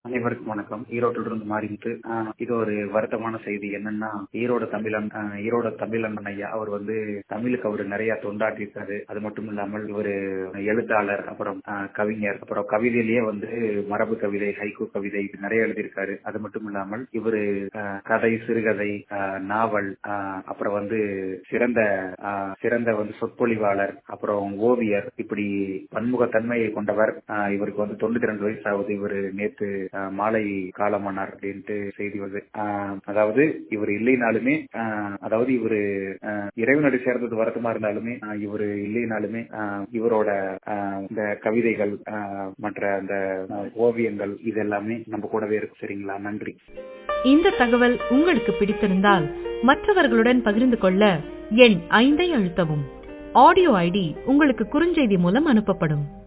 அனைவருக்கும் வணக்கம் ஈரோட்டில் இருந்து மாறிட்டு இது ஒரு வருத்தமான செய்தி என்னன்னா ஈரோடு தமிழன் ஆஹ் ஈரோடு தமிழன் ஐயா அவர் வந்து தமிழுக்கு அவர் நிறைய தொண்டாற்றி இருக்காரு அது மட்டும் இல்லாமல் இவர் எழுத்தாளர் அப்புறம் ஆஹ் கவிஞர் அப்புறம் கவிதையிலேயே வந்து மரபு கவிதை ஹைக்கூ கவிதை இது நிறைய எழுதியிருக்காரு அது மட்டும் இல்லாமல் இவர் கதை சிறுகதை ஆஹ் நாவல் ஆஹ் அப்புறம் வந்து சிறந்த ஆஹ் சிறந்த வந்து சொற்பொழிவாளர் அப்புறம் ஓவியர் இப்படி பன்முகத்தன்மையை கொண்டவர் ஆஹ் இவருக்கு வந்து தொண்ணூத்தி ரெண்டு வயசு ஆகுது இவர் நேற்று ஆஹ் மாலை காலமானார் அப்படின்ட்டு செய்தி வருது ஆஹ் அதாவது இவர் இல்லைனாலுமே ஆஹ் அதாவது இவரு ஆஹ் இறைவனடி சேர்ந்தது வருத்தமா இருந்தாலுமே ஆஹ் இவரு இல்லைனாலுமே ஆஹ் இவரோட ஆஹ் இந்த கவிதைகள் ஆஹ் மற்ற அந்த ஆஹ் ஓவியங்கள் இது எல்லாமே நம்ம கூடவே இருக்கும் சரிங்களா நன்றி இந்த தகவல் உங்களுக்கு பிடித்திருந்தால் மற்றவர்களுடன் பகிர்ந்து கொள்ள எண் ஐந்தை அழுத்தவும் ஆடியோ ஐடி உங்களுக்கு குறுஞ்செய்தி மூலம் அனுப்பப்படும்